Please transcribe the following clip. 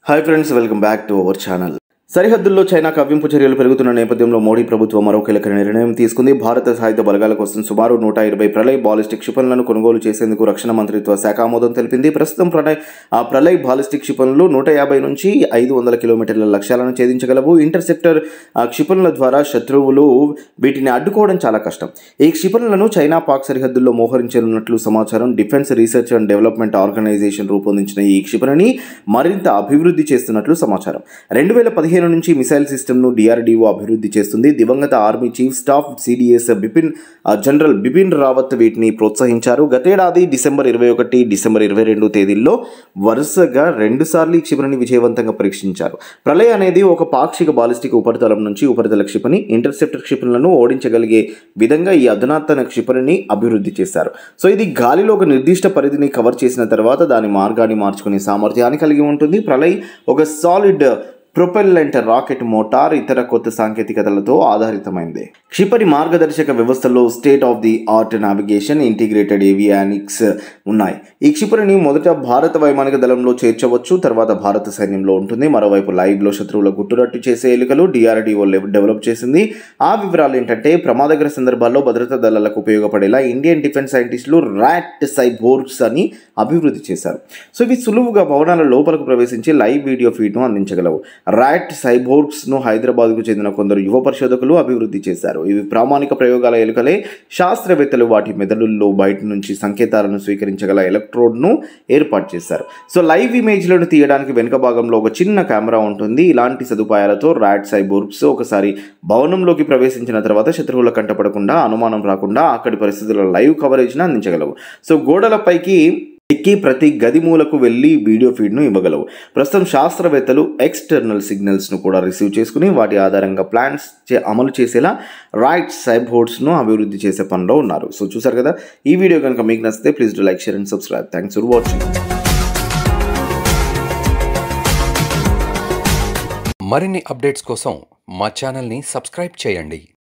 hi friends welcome back to our channel సరిహద్దుల్లో China కవ్వింపు చర్యలు పెరుగుతున్న నేపథ్యంలో మోడీ ప్రభుత్వం మరో కీలక నిర్ణయం తీసుకుంది భారత సాయుధ బలగాల కోసం సుమారు నూట ఇరవై ప్రళయ్ బాలిస్టిక్ క్షిపణులను కొనుగోలు చేసేందుకు రక్షణ మంత్రిత్వ శాఖ ఆమోదం తెలిపింది ప్రస్తుతం ప్రణయ్ ఆ ప్రళయ్ బాలిస్టిక్ క్షిపణులు నూట యాభై నుంచి ఐదు వందల కిలోమీటర్ల లక్ష్యాలను ఛేదించగలవు ఇంటర్సెప్టర్ ఆ క్షిపణుల ద్వారా శత్రువులు వీటిని అడ్డుకోవడం చాలా కష్టం ఈ క్షిపణులను చైనా పాక్ సరిహద్దుల్లో మోహరించనున్నట్లు సమాచారం defence research and development organisation రూపొందించిన ఈ క్షిపణిని మరింత అభివృద్ధి చేస్తున్నట్లు సమాచారం రెండు వేల పదిహేను నుంచి మిసైల్ సిస్టమ్ను డిఆర్డీఓ అభివృద్ధి చేస్తుంది దివంగత army chief staff CDS Bipin ఆ, జనరల్ బిపిన్ రావత్ వీటిని ప్రోత్సహించారు గతేడాది డిసెంబర్ ఇరవై ఒకటి డిసెంబర్ ఇరవై రెండు తేదీల్లో వరుసగా రెండుసార్లు ఈ క్షిపణిని విజయవంతంగా పరీక్షించారు ప్రళయ్ అనేది ఒక పాక్షిక బాలిస్టిక్ ఉపరితలం నుంచి ఉపరితల క్షిపణి ఇంటర్సెప్టర్ క్షిపణులను ఓడించగలిగే విధంగా ఈ అధునాతన క్షిపణిని అభివృద్ధి చేశారు సో ఇది గాలిలో ఒక నిర్దిష్ట పరిధిని కవర్ చేసిన తర్వాత దాని మార్గాన్ని మార్చుకునే సామర్థ్యాన్ని కలిగి ఉంటుంది ప్రళయ్ ఒక సాలిడ్ ప్రొపెల్లెంట్ రాకెట్ మోటార్ ఇతర కొత్త సాంకేతికతలతో ఆధారితమైంది క్షిపణి మార్గదర్శక వ్యవస్థలో state of the art navigation integrated avionics ఉన్నాయి ఈ క్షిపణిని మొదట భారత వైమానిక దళంలో చేర్చవచ్చు తర్వాత భారత సైన్యంలో ఉంటుంది మరోవైపు లైవ్లో శత్రువుల గుట్టురట్టు చేసే ఎలుకలు డిఆర్డీఓ డెవలప్ చేసింది ఆ వివరాలు ఏంటంటే ప్రమాదకర సందర్భాల్లో భద్రతా దళాలకు ఉపయోగపడేలా ఇండియన్ డిఫెన్స్ సైంటిస్టులు ర్యాట్ సైబోర్గ్స్ అని అభివృద్ధి చేశారు సో ఇవి సులువుగా భవనాల లోపలకు ప్రవేశించి లైవ్ వీడియో ఫీడ్ను అందించగలవు ర్యాట్ సైబోర్గ్స్ను హైదరాబాద్కు చెందిన కొందరు యువ పరిశోధకులు అభివృద్ధి చేశారు ఇవి ప్రామాణిక ప్రయోగాల ఎలుకలే శాస్త్రవేత్తలు వాటి మెదడుల్లో బయట నుంచి సంకేతాలను స్వీకరించగల ఎలక్ట్రోడ్ను ఏర్పాటు చేశారు సో లైవ్ ఇమేజ్లను తీయడానికి వెనుక భాగంలో ఒక చిన్న కెమెరా ఉంటుంది ఇలాంటి సదుపాయాలతో ర్యాట్ సైబోర్గ్స్ ఒకసారి భవనంలోకి ప్రవేశించిన తర్వాత శత్రువుల కంటపడకుండా అనుమానం రాకుండా అక్కడి పరిస్థితుల లైవ్ కవరేజ్ను అందించగలవు సో గోడలపైకి ఎక్కి ప్రతి గది మూలకు వెళ్ళి వీడియో ఫీడ్ను ఇవ్వగలవు ప్రస్తుతం శాస్త్రవేత్తలు ఎక్స్టర్నల్ సిగ్నల్స్ను కూడా రిసీవ్ చేసుకుని వాటి ఆధారంగా ప్లాన్స్ చే అమలు చేసేలా రైట్ సైబోర్డ్స్ను అభివృద్ధి చేసే పనిలో ఉన్నారు సో చూసారు కదా ఈ వీడియో కనుక మీకు నచ్చితే please do like share and subscribe thanks for watching మరిన్ని అప్డేట్స్ కోసం మా ఛానల్ని సబ్స్క్రైబ్ చేయండి